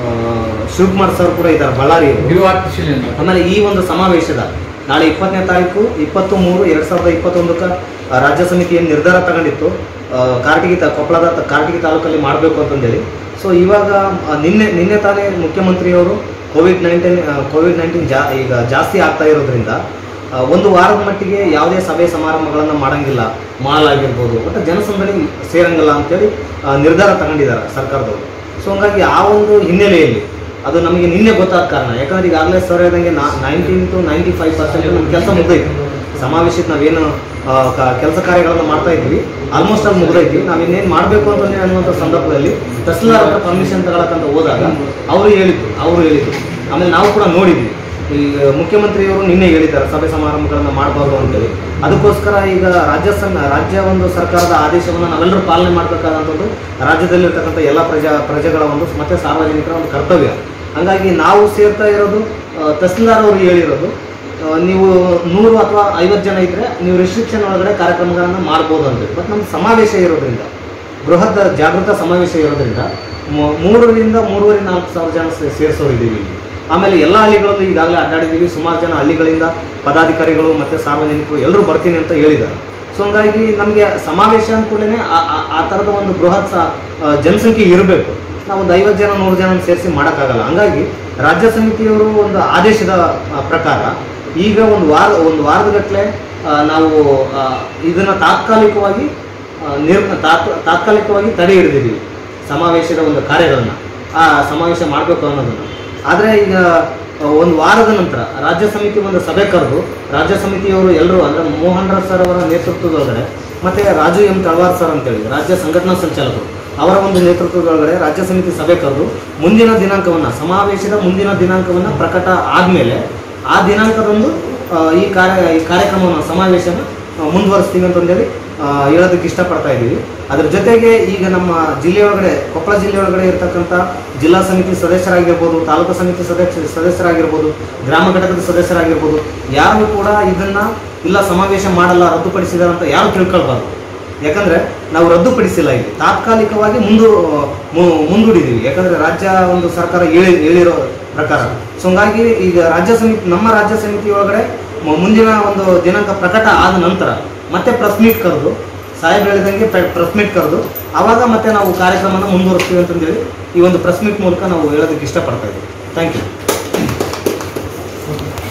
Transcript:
ಆ, ಶಿವಕುಮಾರ್ ಸರ್ ಕೂಡ ಇದ್ದಾರೆ ಬಳ್ಳಾರಿ ಗಿರು ಆರ್ಟಿಫಿಷಿಯಲ್ ಅಂತ ಆಮೇಲೆ ಈ ಒಂದು ಸಮಾವೇಶದ ನಾಳೆ ಇಪ್ಪತ್ತನೇ ತಾರೀಕು ಇಪ್ಪತ್ತು ಮೂರು ಎರಡು ಸಾವಿರದ ಇಪ್ಪತ್ತೊಂದಕ್ಕೆ ಆ, ರಾಜ್ಯ ಸಮಿತಿ ಏನು ನಿರ್ಧಾರ ತಗೊಂಡಿತ್ತು ಆ, ಕಾರಟಗಿ ತಾ ಕೊಪ್ಪಳದ ತ- ಕಾರಟಗಿ ತಾಲೂಕಲ್ಲಿ ಮಾಡಬೇಕು ಅಂತಂದೇಳಿ ಸೊ ಇವಾಗ ಆ, ನಿನ್ನೆ ನಿನ್ನೆ ತಾನೇ ಮುಖ್ಯಮಂತ್ರಿಯವರು ಕೋವಿಡ್ ನೈನ್ಟೀನ್ ಕೋವಿಡ್ ನೈನ್ಟೀನ್ ಜಾ ಈಗ ಜಾಸ್ತಿ ಆಗ್ತಾ ಇರೋದ್ರಿಂದ ಆ, ಒಂದು ವಾರದ ಮಟ್ಟಿಗೆ ಯಾವುದೇ ಸಭೆ ಸಮಾರಂಭಗಳನ್ನು ಮಾಡಂಗಿಲ್ಲ ಮಾಲ್ ಆಗಿರ್ಬೋದು ಮತ್ತು ಜನಸಂದಣಿ ಸೇರಂಗಿಲ್ಲ ಅಂತೇಳಿ ಆ, ನಿರ್ಧಾರ ತಗೊಂಡಿದ್ದಾರೆ ಸರ್ಕಾರದವರು ಸೊ ಹಂಗಾಗಿ ಆ ಒಂದು ಹಿನ್ನೆಲೆಯಲ್ಲಿ ಅದು ನಮಗೆ ನಿನ್ನೆ ಗೊತ್ತಾದ ಕಾರಣ ಯಾಕಂದ್ರೆ ಈಗಾಗಲೇ ಸರ್ ಹೇಳ್ದಂಗೆ nineteen to ninety five percent ನಮ್ಮ ಕೆಲಸ ಮುಗ್ದೈತಿ ಸಮಾವೇಶಕ್ಕೆ ನಾವೇನು ಕೆಲಸ ಕಾರ್ಯಗಳನ್ನು ಮಾಡ್ತಾ ಇದ್ವಿ ಆಲ್ಮೋಸ್ಟ್ ಅಲ್ಲಿ ಮುಗ್ದೈತಿ ನಾವು ಇನ್ನೇನು ಮಾಡಬೇಕು ಅಂತಂದ್ರೆ ಅನ್ನುವಂಥ ಸಂದರ್ಭದಲ್ಲಿ ತಹಸೀಲ್ದಾರ್ ಹತ್ರ ಪರ್ಮಿಷನ್ ತಗೊಳಕಂತ ಹೋದಾಗ ಅವರು ಹೇಳಿದ್ರು ಅವರು ಹೇಳಿದ್ರು ಆಮೇಲೆ ನಾವು ಕೂಡ ನೋಡಿದ್ವಿ ಈಗ ಮುಖ್ಯಮಂತ್ರಿಯವರು ನಿನ್ನೆ ಹೇಳಿದ್ದಾರೆ ಸಭೆ ಸಮಾರಂಭಗಳನ್ನು ಮಾಡಬಾರ್ದು ಅಂತೇಳಿ ಅದಕ್ಕೋಸ್ಕರ ಈಗ ರಾಜ್ಯ ಸಂ ರಾಜ್ಯ ಒಂದು ಸರ್ಕಾರದ ಆದೇಶವನ್ನು ನಾವೆಲ್ಲರೂ ಪಾಲನೆ ಮಾಡಬೇಕಾದಂಥದ್ದು ರಾಜ್ಯದಲ್ಲಿರ್ತಕ್ಕಂಥ ಎಲ್ಲ ಪ್ರಜಾ ಪ್ರಜೆಗಳ ಒಂದು ಮತ್ತೆ ಸಾರ್ವಜನಿಕರ ಒಂದು ಕರ್ತವ್ಯ ಹಂಗಾಗಿ ನಾವು ಸೇರ್ತಾ ಇರೋದು ಆ, ತಹಸೀಲ್ದಾರ್ ಅವರು ಹೇಳಿರೋದು ಆ, ನೀವು ನೂರು ಅಥವಾ ಐವತ್ತು ಜನ ಇದ್ದರೆ ನೀವು ರಿಸ್ಟ್ರಿಕ್ಷನ್ ಒಳಗಡೆ ಕಾರ್ಯಕ್ರಮಗಳನ್ನು ಮಾಡ್ಬೋದು ಅಂತೇಳಿ ಬಟ್ ನಮ್ಮ ಸಮಾವೇಶ ಇರೋದ್ರಿಂದ ಬೃಹತ್ ಜಾಗೃತ ಸಮಾವೇಶ ಇರೋದ್ರಿಂದ ಮೂ- ಮೂರರಿಂದ ಮೂರುವರೆ ನಾಲ್ಕು ಸಾವಿರ ಜನ ಸೇ- ಸೇರಿಸೋರಿದ್ದೀವಿ ಇಲ್ಲಿ ಆಮೇಲೆ ಎಲ್ಲ ಹಳ್ಳಿಗಳಲ್ಲೂ ಈಗಾಗಲೇ ಅಡ್ಡಾಡಿದ್ದೀವಿ ಸುಮಾರು ಜನ ಹಳ್ಳಿಗಳಿಂದ ಪದಾಧಿಕಾರಿಗಳು ಮತ್ತು ಸಾರ್ವಜನಿಕರು ಎಲ್ಲರೂ ಬರ್ತೀನಿ ಅಂತ ಹೇಳಿದ್ದಾರೆ ಸೊ ಹಂಗಾಗಿ ನಮಗೆ ಸಮಾವೇಶ ಅಂದ್ಕೂಡಲೇ ಆ ಥರದ ಒಂದು ಬೃಹತ್ ಸ- ಆ, ಜನಸಂಖ್ಯೆ ಇರಬೇಕು ನಾವು ಒಂದು ಐವತ್ತು ಜನ ನೂರು ಜನ ಸೇರಿಸಿ ಮಾಡೋಕ್ಕಾಗಲ್ಲ ಹಂಗಾಗಿ ರಾಜ್ಯ ಸಮಿತಿಯವರು ಒಂದು ಆದೇಶದ ಆ, ಪ್ರಕಾರ ಈಗ ಒಂದು ವಾರ ಒಂದು ವಾರದಗಟ್ಟಲೆ ನಾವು ಆ, ಇದನ್ನ ತಾತ್ಕಾಲಿಕವಾಗಿ ಆ, ನಿರ್ ತಾತ್ ತಾತ್ಕಾಲಿಕವಾಗಿ ತಡೆ ಹಿಡಿದಿದ್ದೀವಿ ಸಮಾವೇಶದ ಒಂದು ಕಾರ್ಯಗಳನ್ನ ಆ ಸಮಾವೇಶ ಮಾಡಬೇಕು ಅನ್ನೋದನ್ನು ಆದರೆ ಈಗ ಆ, ಒಂದು ವಾರದ ನಂತರ ರಾಜ್ಯ ಸಮಿತಿ ಒಂದು ಸಭೆ ಕರೆದು ರಾಜ್ಯ ಸಮಿತಿಯವರು ಎಲ್ಲರೂ ಅಂದರೆ ಮೋಹನ್ ರಾಜ್ ಸರ್ ಅವರ ನೇತೃತ್ವದೊಳಗಡೆ ಮತ್ತೆ ರಾಜು ಎಂ ತಳವಾರ್ ಸರ್ ಅಂತೇಳಿ ರಾಜ್ಯ ಸಂಘಟನಾ ಸಂಚಾಲಕರು ಅವರ ಒಂದು ನೇತೃತ್ವದೊಳಗಡೆ ರಾಜ್ಯ ಸಮಿತಿ ಸಭೆ ಕರೆದು ಮುಂದಿನ ದಿನಾಂಕವನ್ನು ಸಮಾವೇಶದ ಮುಂದಿನ ದಿನಾಂಕವನ್ನು ಪ್ರಕಟ ಆದಮೇಲೆ ಆ ದಿನಾಂಕದಂದು ಆ, ಈ ಕಾರ್ಯ ಈ ಕಾರ್ಯಕ್ರಮವನ್ನು ಸಮಾವೇಶನ ಆ, ಮುಂದುವರಿಸ್ತೀವಿ ಅಂತಂದೇಳಿ ಆ, ಹೇಳೋದಕ್ಕೆ ಇಷ್ಟಪಡ್ತಾ ಇದ್ದೀವಿ ಅದ್ರ ಜೊತೆಗೆ ಈಗ ನಮ್ಮ ಜಿಲ್ಲೆಯೊಳಗಡೆ ಕೊಪ್ಪಳ ಜಿಲ್ಲೆಯೊಳಗಡೆ ಇರತಕ್ಕಂಥ ಜಿಲ್ಲಾ ಸಮಿತಿ ಸದಸ್ಯರಾಗಿರ್ಬೋದು ತಾಲೂಕು ಸಮಿತಿ ಸದಸ್ಯ ಸದಸ್ಯರಾಗಿರ್ಬೋದು ಗ್ರಾಮ ಘಟಕದ ಸದಸ್ಯರಾಗಿರ್ಬೋದು ಯಾರು ಕೂಡ ಇದನ್ನ ಇಲ್ಲ ಸಮಾವೇಶ ಮಾಡಲ್ಲ ರದ್ದುಪಡಿಸಿದಾರೆ ಅಂತ ಯಾರು ತಿಳ್ಕೊಳ್ಬಾರ್ದು ಯಾಕಂದ್ರೆ ನಾವು ರದ್ದುಪಡಿಸಿಲ್ಲ ಇಲ್ಲಿ ತಾತ್ಕಾಲಿಕವಾಗಿ ಮುಂದು ಮು- ಮುಂದೂಡಿದ್ದೀವಿ ಯಾಕಂದ್ರೆ ರಾಜ್ಯ ಒಂದು ಸರ್ಕಾರ ಹೇಳಿ ಹೇಳಿರೋ ಪ್ರಕಾರ ಸೊ ಹಂಗಾಗಿ ಈಗ ರಾಜ್ಯ ಸಮಿತಿ ನಮ್ಮ ರಾಜ್ಯ ಸಮಿತಿ ಒಳಗಡೆ ಮ- ಮುಂದಿನ ಒಂದು ದಿನಾಂಕ ಪ್ರಕಟ ಆದ ನಂತರ ಮತ್ತೆ ಪ್ರೆಸ್ ಮೀಟ್ ಕರೆದು ಸಾಹೇಬ್ ಹೇಳಿದಂಗೆ ಪ್ರೆಸ್ ಮೀಟ್ ಕರೆದು ಆವಾಗ ಮತ್ತೆ ನಾವು ಕಾರ್ಯಕ್ರಮನ ಮುಂದುವರಿಸ್ತೀವಿ ಅಂತಂದೇಳಿ ಈ ಒಂದು ಪ್ರೆಸ್ ಮೀಟ್ ಮೂಲಕ ನಾವು ಹೇಳೋದಕ್ಕೆ ಇಷ್ಟಪಡ್ತಾ ಇದ್ದೀವಿ ಥ್ಯಾಂಕ್ ಯು